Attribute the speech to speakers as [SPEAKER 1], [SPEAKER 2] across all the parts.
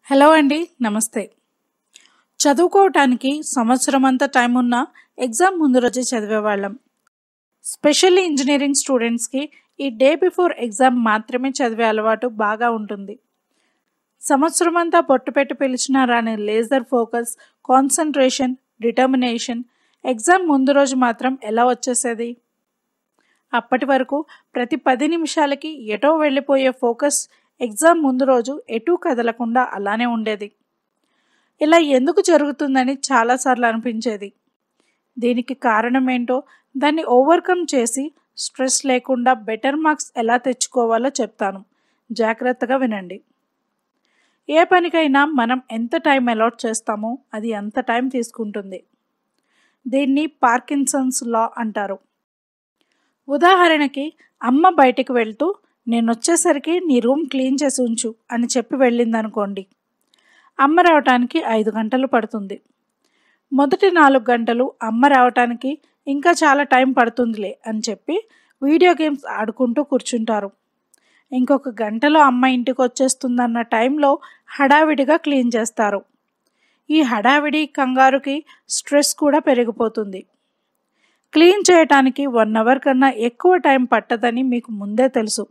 [SPEAKER 1] hello అండి నమస్తే చదువుకోవటానికి సంవత్సరం అంతా టైం ఉన్న ఎగ్జామ్ ముందు రోజే చదివేవాళ్ళం స్పెషల్లీ ఇంజనీరింగ్ స్టూడెంట్స్కి ఈ డే బిఫోర్ ఎగ్జామ్ మాత్రమే చదివే అలవాటు బాగా ఉంటుంది సంవత్సరం అంతా పొట్టు పెట్టి పిలిచినా రాని laser focus concentration determination exam ముందు రోజు మాత్రం ఎలా వచ్చేసేది అప్పటి వరకు ప్రతి పది నిమిషాలకి ఎటో వెళ్ళిపోయే ఫోకస్ ఎగ్జామ్ ముందు రోజు ఎటూ కదలకుండా అలానే ఉండేది ఇలా ఎందుకు జరుగుతుందని చాలాసార్లు అనిపించేది దీనికి కారణం ఏంటో దాన్ని ఓవర్కమ్ చేసి స్ట్రెస్ లేకుండా బెటర్ మార్క్స్ ఎలా తెచ్చుకోవాలో చెప్తాను జాగ్రత్తగా వినండి ఏ పనికైనా మనం ఎంత టైం అలాట్ చేస్తామో అది అంత టైం తీసుకుంటుంది దీన్ని పార్కిన్సన్స్ లా అంటారు ఉదాహరణకి అమ్మ బయటికి వెళ్తూ నేను వచ్చేసరికి నీ రూమ్ క్లీన్ చేసి ఉంచు అని చెప్పి వెళ్ళిందనుకోండి అమ్మ రావటానికి ఐదు గంటలు పడుతుంది మొదటి నాలుగు గంటలు అమ్మ రావటానికి ఇంకా చాలా టైం పడుతుందిలే అని చెప్పి వీడియో గేమ్స్ ఆడుకుంటూ కూర్చుంటారు ఇంకొక గంటలో అమ్మ ఇంటికి వచ్చేస్తుందన్న టైంలో హడావిడిగా క్లీన్ చేస్తారు ఈ హడావిడి కంగారుకి స్ట్రెస్ కూడా పెరిగిపోతుంది క్లీన్ చేయటానికి వన్ అవర్ కన్నా ఎక్కువ టైం పట్టదని మీకు ముందే తెలుసు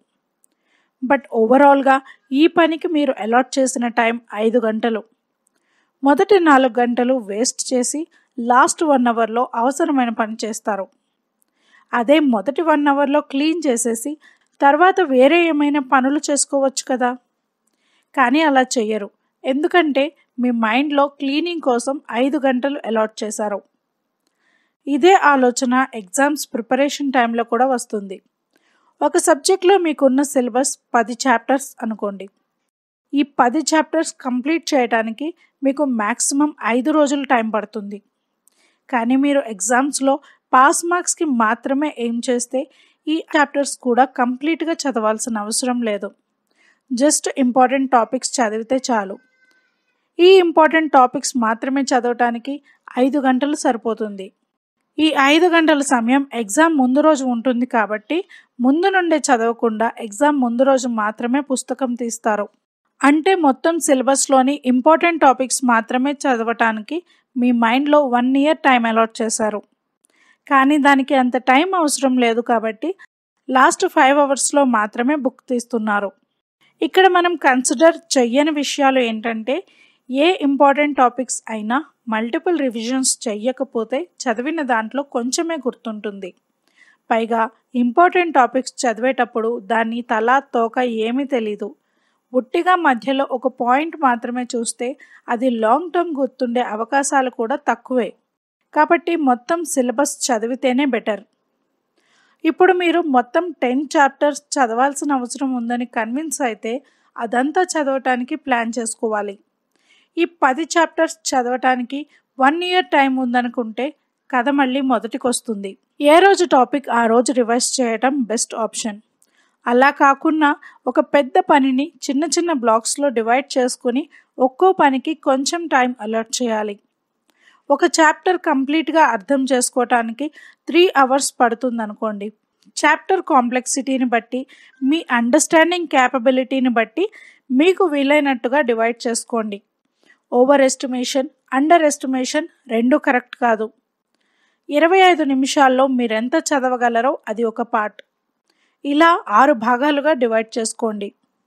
[SPEAKER 1] బట్ ఓవరాల్గా ఈ పనికి మీరు అలాట్ చేసిన టైం ఐదు గంటలు మొదటి నాలుగు గంటలు వేస్ట్ చేసి లాస్ట్ వన్ అవర్లో అవసరమైన పని చేస్తారు అదే మొదటి వన్ అవర్లో క్లీన్ చేసేసి తర్వాత వేరే ఏమైనా పనులు చేసుకోవచ్చు కదా కానీ అలా చెయ్యరు ఎందుకంటే మీ మైండ్లో క్లీనింగ్ కోసం ఐదు గంటలు అలాట్ చేశారు ఇదే ఆలోచన ఎగ్జామ్స్ ప్రిపరేషన్ టైంలో కూడా వస్తుంది ఒక సబ్జెక్ట్లో మీకున్న సిలబస్ పది చాప్టర్స్ అనుకోండి ఈ పది చాప్టర్స్ కంప్లీట్ చేయడానికి మీకు మ్యాక్సిమం ఐదు రోజులు టైం పడుతుంది కానీ మీరు ఎగ్జామ్స్లో పాస్ మార్క్స్కి మాత్రమే ఏం చేస్తే ఈ చాప్టర్స్ కూడా కంప్లీట్గా చదవాల్సిన అవసరం లేదు జస్ట్ ఇంపార్టెంట్ టాపిక్స్ చదివితే చాలు ఈ ఇంపార్టెంట్ టాపిక్స్ మాత్రమే చదవటానికి ఐదు గంటలు సరిపోతుంది ఈ ఐదు గంటల సమయం ఎగ్జామ్ ముందు రోజు ఉంటుంది కాబట్టి ముందు నుండే చదవకుండా ఎగ్జామ్ ముందు రోజు మాత్రమే పుస్తకం తీస్తారు అంటే మొత్తం సిలబస్లోని ఇంపార్టెంట్ టాపిక్స్ మాత్రమే చదవటానికి మీ మైండ్లో వన్ ఇయర్ టైం అలాట్ చేశారు కానీ దానికి అంత టైం అవసరం లేదు కాబట్టి లాస్ట్ ఫైవ్ అవర్స్లో మాత్రమే బుక్ తీస్తున్నారు ఇక్కడ మనం కన్సిడర్ చెయ్యని విషయాలు ఏంటంటే ఏ ఇంపార్టెంట్ టాపిక్స్ అయినా మల్టిపుల్ రివిజన్స్ చెయ్యకపోతే చదివిన దాంట్లో కొంచెమే గుర్తుంటుంది పైగా ఇంపార్టెంట్ టాపిక్స్ చదివేటప్పుడు దాన్ని తల తోక ఏమీ తెలీదు ఉట్టిగా మధ్యలో ఒక పాయింట్ మాత్రమే చూస్తే అది లాంగ్ టర్మ్ గుర్తుండే అవకాశాలు కూడా తక్కువే కాబట్టి మొత్తం సిలబస్ చదివితేనే బెటర్ ఇప్పుడు మీరు మొత్తం టెన్ చాప్టర్స్ చదవాల్సిన అవసరం ఉందని కన్విన్స్ అయితే అదంతా చదవటానికి ప్లాన్ చేసుకోవాలి ఈ పది చాప్టర్స్ చదవటానికి వన్ ఇయర్ టైం ఉందనుకుంటే కథ మళ్ళీ మొదటికి వస్తుంది ఏ రోజు టాపిక్ ఆ రోజు రివైజ్ చేయటం బెస్ట్ ఆప్షన్ అలా కాకుండా ఒక పెద్ద పనిని చిన్న చిన్న బ్లాక్స్లో డివైడ్ చేసుకుని ఒక్కో పనికి కొంచెం టైం అలర్ట్ చేయాలి ఒక చాప్టర్ కంప్లీట్గా అర్థం చేసుకోవటానికి త్రీ అవర్స్ పడుతుంది అనుకోండి చాప్టర్ కాంప్లెక్సిటీని బట్టి మీ అండర్స్టాండింగ్ క్యాపబిలిటీని బట్టి మీకు వీలైనట్టుగా డివైడ్ చేసుకోండి ఓవర్ ఎస్టిమేషన్ అండర్ ఎస్టిమేషన్ రెండు కరెక్ట్ కాదు ఇరవై ఐదు నిమిషాల్లో మీరెంత చదవగలరో అది ఒక పార్ట్ ఇలా ఆరు భాగాలుగా డివైడ్ చేసుకోండి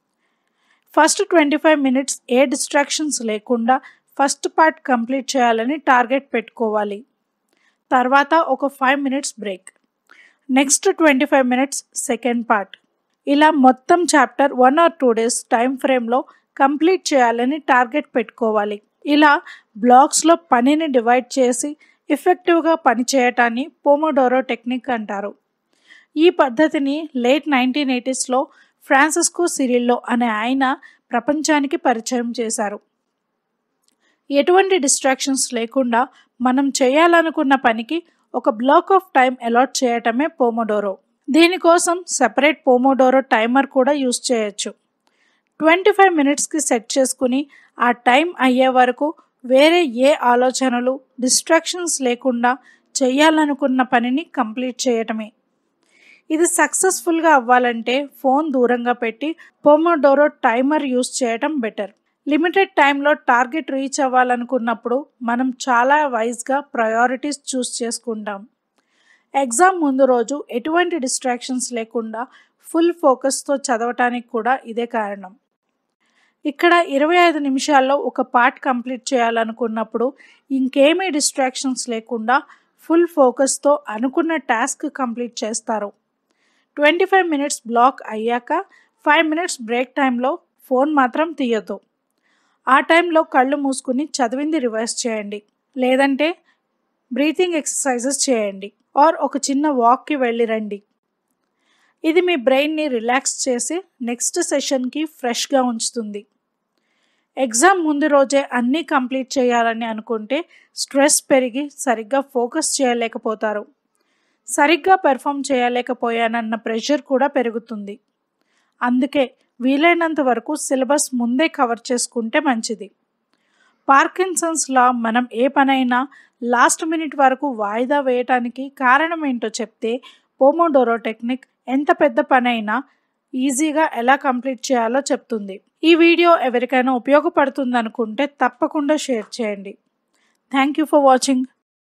[SPEAKER 1] ఫస్ట్ ట్వంటీ ఫైవ్ మినిట్స్ ఏ డిస్ట్రాక్షన్స్ లేకుండా ఫస్ట్ పార్ట్ కంప్లీట్ చేయాలని టార్గెట్ పెట్టుకోవాలి తర్వాత ఒక five minutes break next twenty five minutes second part ఇలా మొత్తం chapter one or two days time ఫ్రేమ్లో కంప్లీట్ చేయాలని టార్గెట్ పెట్టుకోవాలి ఇలా బ్లాక్స్లో పనిని డివైడ్ చేసి ఎఫెక్టివ్గా పని చేయటాన్ని పోమోడోరో టెక్నిక్ అంటారు ఈ పద్ధతిని లేట్ నైన్టీన్ ఎయిటీస్లో ఫ్రాన్సిస్కో సిరిల్లో అనే ఆయన ప్రపంచానికి పరిచయం చేశారు ఎటువంటి డిస్ట్రాక్షన్స్ లేకుండా మనం చేయాలనుకున్న పనికి ఒక బ్లాక్ ఆఫ్ టైం అలాట్ చేయటమే పోమోడోరో దీనికోసం సెపరేట్ పోమోడోరో టైమర్ కూడా యూస్ చేయొచ్చు ట్వంటీ ఫైవ్ మినిట్స్కి సెట్ చేసుకుని ఆ టైం అయ్యే వరకు వేరే ఏ ఆలోచనలు డిస్ట్రాక్షన్స్ లేకుండా చేయాలనుకున్న పనిని కంప్లీట్ చేయటమే ఇది సక్సెస్ఫుల్గా అవ్వాలంటే ఫోన్ దూరంగా పెట్టి పోమోడోరో టైమర్ యూస్ చేయటం బెటర్ లిమిటెడ్ టైంలో టార్గెట్ రీచ్ అవ్వాలనుకున్నప్పుడు మనం చాలా వైజ్గా ప్రయారిటీస్ చూస్ చేసుకుంటాం ఎగ్జామ్ ముందు రోజు ఎటువంటి డిస్ట్రాక్షన్స్ లేకుండా ఫుల్ ఫోకస్తో చదవటానికి కూడా ఇదే కారణం ఇక్కడ ఇరవై ఐదు నిమిషాల్లో ఒక పార్ట్ కంప్లీట్ చేయాలనుకున్నప్పుడు ఇంకేమీ డిస్ట్రాక్షన్స్ లేకుండా ఫుల్ ఫోకస్తో అనుకున్న టాస్క్ కంప్లీట్ చేస్తారు ట్వంటీ ఫైవ్ మినిట్స్ బ్లాక్ అయ్యాక ఫైవ్ మినిట్స్ బ్రేక్ టైంలో ఫోన్ మాత్రం తీయొద్దు ఆ టైంలో కళ్ళు మూసుకుని చదివింది రివర్స్ చేయండి లేదంటే బ్రీతింగ్ ఎక్సర్సైజెస్ చేయండి ఆర్ ఒక చిన్న వాక్కి వెళ్ళి రండి ఇది మీ బ్రెయిన్ని రిలాక్స్ చేసి నెక్స్ట్ సెషన్కి ఫ్రెష్గా ఉంచుతుంది ఎగ్జామ్ ముందు రోజే అన్నీ కంప్లీట్ చేయాలని అనుకుంటే స్ట్రెస్ పెరిగి సరిగ్గా ఫోకస్ చేయలేకపోతారు సరిగ్గా పెర్ఫామ్ చేయలేకపోయానన్న ప్రెషర్ కూడా పెరుగుతుంది అందుకే వీలైనంత వరకు సిలబస్ ముందే కవర్ చేసుకుంటే మంచిది పార్కిన్సన్స్ లా మనం ఏ పనైనా లాస్ట్ మినిట్ వరకు వాయిదా వేయటానికి కారణం ఏంటో చెప్తే పోమోడోరో టెక్నిక్ ఎంత పెద్ద పనైనా ఈజీగా ఎలా కంప్లీట్ చేయాలో చెప్తుంది ఈ వీడియో ఎవరికైనా ఉపయోగపడుతుంది అనుకుంటే తప్పకుండా షేర్ చేయండి థ్యాంక్ యూ ఫర్ వాచింగ్